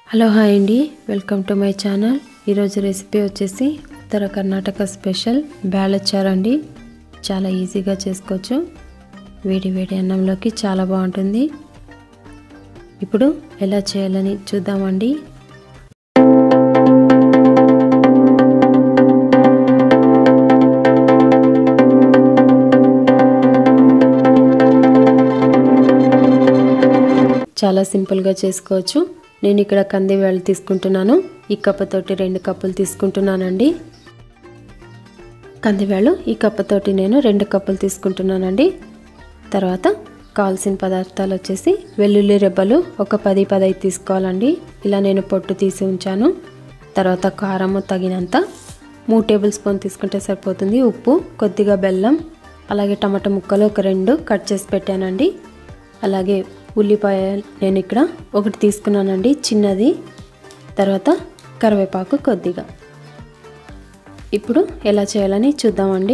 hello hi అండి welcome to my channel ఈరోజు recipe వచ్చేసి ఉత్తర కర్ణాటక స్పెషల్ బ్యాలచ్చారు అండి చాలా ఈజీగా చేసుకోవచ్చు వేడి వేడి అన్నంలోకి చాలా బాగుంటుంది ఇప్పుడు ఎలా చేయాలని చూద్దామండి చాలా సింపుల్గా చేసుకోవచ్చు నేను ఇక్కడ కంది వేళ్ళు తీసుకుంటున్నాను ఈ కప్పతోటి రెండు కప్పులు తీసుకుంటున్నానండి కందివేళ్ళు ఈ కప్పతోటి నేను రెండు కప్పులు తీసుకుంటున్నానండి తర్వాత కావాల్సిన పదార్థాలు వచ్చేసి వెల్లుల్లి రెబ్బలు ఒక పది పదైదు తీసుకోవాలండి ఇలా నేను పొట్టు తీసి ఉంచాను తర్వాత కారము తగినంత మూడు టేబుల్ స్పూన్ తీసుకుంటే సరిపోతుంది ఉప్పు కొద్దిగా బెల్లం అలాగే టమాటా ముక్కలు ఒక రెండు కట్ చేసి పెట్టానండి అలాగే ఉల్లిపాయ నేను ఇక్కడ ఒకటి తీసుకున్నానండి చిన్నది తర్వాత కరివేపాకు కొద్దిగా ఇప్పుడు ఎలా చేయాలని చూద్దామండి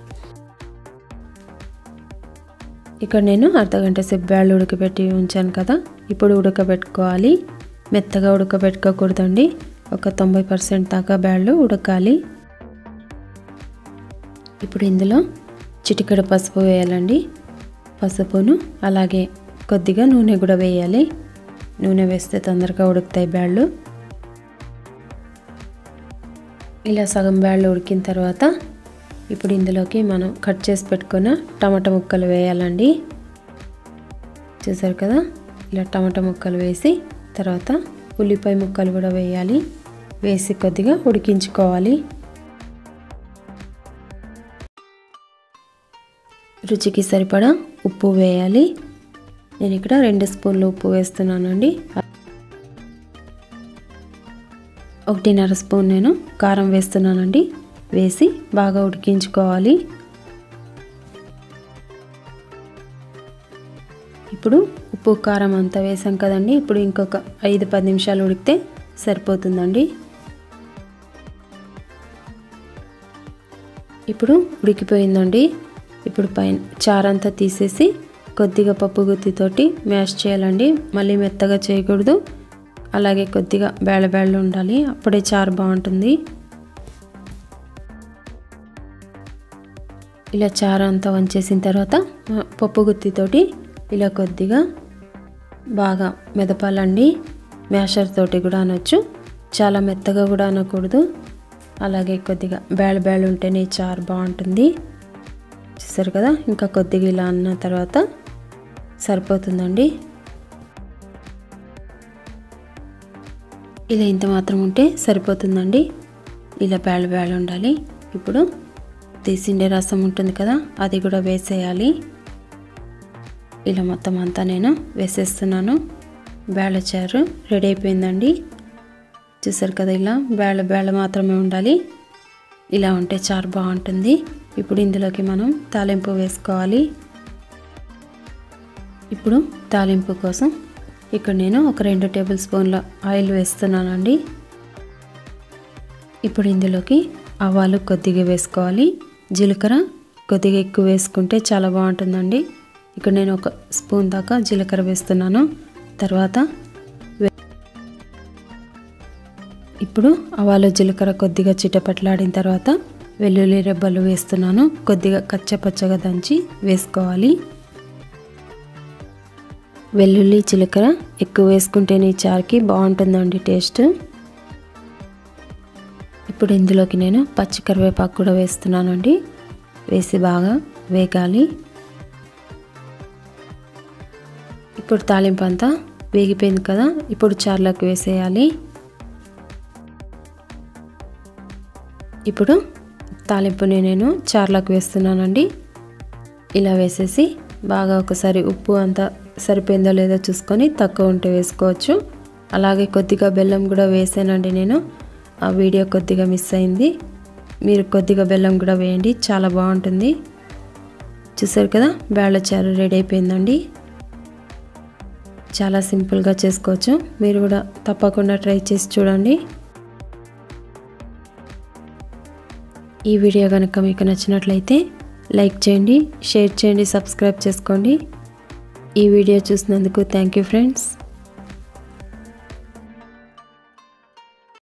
ఇక్కడ నేను అర్ధగంట సేపు బ్యాళ్ళు ఉడకబెట్టి ఉంచాను కదా ఇప్పుడు ఉడకబెట్టుకోవాలి మెత్తగా ఉడకబెట్టుకోకూడదండి ఒక తొంభై పర్సెంట్ దాకా బ్యాళ్ళు ఉడకాలి ఇప్పుడు ఇందులో చిటికెడు పసుపు వేయాలండి పసుపును అలాగే కొద్దిగా నూనె కూడా వేయాలి నూనె వేస్తే తొందరగా ఉడుకుతాయి బ్యాళ్ళు ఇలా సగం బ్యాళ్ళు ఉడికిన తర్వాత ఇప్పుడు ఇందులోకి మనం కట్ చేసి పెట్టుకున్న టమాటా ముక్కలు వేయాలండి చూసారు కదా ఇలా టమాటా ముక్కలు వేసి తర్వాత ఉల్లిపాయ ముక్కలు కూడా వేయాలి వేసి కొద్దిగా ఉడికించుకోవాలి రుచికి సరిపడా ఉప్పు వేయాలి నేను ఇక్కడ రెండు స్పూన్లు ఉప్పు వేస్తున్నానండి ఒకటిన్నర స్పూన్ నేను కారం వేస్తున్నానండి వేసి బాగా ఉడికించుకోవాలి ఇప్పుడు ఉప్పు కారం అంతా వేసాం కదండి ఇప్పుడు ఇంకొక ఐదు పది నిమిషాలు ఉడికితే సరిపోతుందండి ఇప్పుడు ఉడికిపోయిందండి ఇప్పుడు పైన చారంతా తీసేసి కొద్దిగా పప్పు గుత్తితోటి మ్యాష్ చేయాలండి మళ్ళీ మెత్తగా చేయకూడదు అలాగే కొద్దిగా బేళ బేళ్ళు ఉండాలి అప్పుడే చారు బాగుంటుంది ఇలా చారు అంతా వంచేసిన తర్వాత పప్పు గుత్తితోటి ఇలా కొద్దిగా బాగా మెదపాలండి మ్యాషర్ తోటి కూడా అనొచ్చు చాలా మెత్తగా కూడా అనకూడదు అలాగే కొద్దిగా బేళ బేళ ఉంటేనే చారు బాగుంటుంది చూసారు కదా ఇంకా కొద్దిగా ఇలా అన్న తర్వాత సరిపోతుందండి ఇలా ఇంత మాత్రం ఉంటే సరిపోతుందండి ఇలా బేళ బేళ ఉండాలి ఇప్పుడు తీసిండే రసం ఉంటుంది కదా అది కూడా వేసేయాలి ఇలా మొత్తం అంతా నేను వేసేస్తున్నాను బేళ చారు రెడీ అయిపోయిందండి చూసారు కదా ఇలా బేళ బేళ మాత్రమే ఉండాలి ఇలా ఉంటే చారు బాగుంటుంది ఇప్పుడు ఇందులోకి మనం తాలింపు వేసుకోవాలి ఇప్పుడు తాలింపు కోసం ఇక్కడ నేను ఒక రెండు టేబుల్ స్పూన్ల ఆయిల్ వేస్తున్నానండి ఇప్పుడు ఇందులోకి ఆవాలు కొద్దిగా వేసుకోవాలి జీలకర్ర కొద్దిగా ఎక్కువ వేసుకుంటే చాలా బాగుంటుందండి ఇక్కడ నేను ఒక స్పూన్ దాకా జీలకర్ర వేస్తున్నాను తర్వాత ఇప్పుడు ఆవాలు జీలకర్ర కొద్దిగా చిటపట్లాడిన తర్వాత వెల్లుల్లి రెబ్బలు వేస్తున్నాను కొద్దిగా కచ్చపచ్చగా దంచి వేసుకోవాలి వెల్లుల్లి జీలకర్ర ఎక్కువ వేసుకుంటేనే ఈ చారుకి బాగుంటుందండి టేస్ట్ ఇప్పుడు ఇందులోకి నేను పచ్చి కరివేపాకు కూడా వేస్తున్నానండి వేసి బాగా వేగాలి ఇప్పుడు తాలింపు అంతా వేగిపోయింది కదా ఇప్పుడు చారులోకి వేసేయాలి ఇప్పుడు తాలింపుని నేను చారులోకి వేస్తున్నానండి ఇలా వేసేసి బాగా ఒకసారి ఉప్పు అంతా సరిపోయిందో లేదో చూసుకొని తక్కువ ఉంటే వేసుకోవచ్చు అలాగే కొద్దిగా బెల్లం కూడా వేసానండి నేను ఆ వీడియో కొద్దిగా మిస్ అయింది మీరు కొద్దిగా బెల్లం కూడా వేయండి చాలా బాగుంటుంది చూసారు కదా బేళ్ళ చారు రెడీ అయిపోయిందండి చాలా సింపుల్గా చేసుకోవచ్చు మీరు కూడా తప్పకుండా ట్రై చేసి చూడండి ఈ వీడియో కనుక మీకు నచ్చినట్లయితే లైక్ చేయండి షేర్ చేయండి సబ్స్క్రైబ్ చేసుకోండి ఈ వీడియో చూసినందుకు థ్యాంక్ యూ ఫ్రెండ్స్